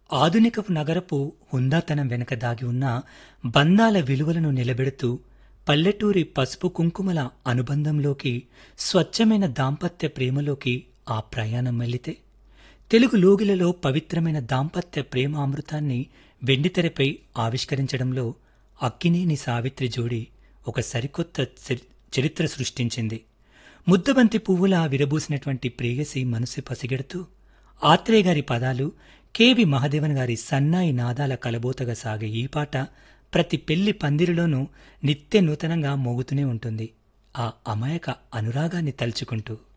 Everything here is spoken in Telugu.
ఆధునిక నగరపు హుందాతనం వెనక దాగి ఉన్న బంధాల విలువలను నిలబెడుతూ పల్లెటూరి పసుపు కుంకుమల అనుబంధంలోకి స్వచ్ఛమైన దాంపత్య ప్రేమలోకి ఆ ప్రయాణం మళ్ళితే తెలుగు లోగిలలో పవిత్రమైన దాంపత్య ప్రేమ అమృతాన్ని వెండితెరపై ఆవిష్కరించడంలో అక్కినేని సావిత్రి జోడి ఒక సరికొత్త చరి- చరిత్ర సృష్టించింది ముద్దబంతి పువ్వులా విరబూసినటువంటి ప్రేయసి మనసు పసిగడుతూ ఆత్రేయ గారి పదాలు కెవి మహదేవన్ గారి సన్నాయి నాదాల కలబోతగా సాగే ఈ పాట ప్రతి పెళ్లి పందిరిలోనూ నిత్య నూతనంగా మోగుతూనే ఉంటుంది ఆ అమాయక అనురాగాన్ని తలుచుకుంటూ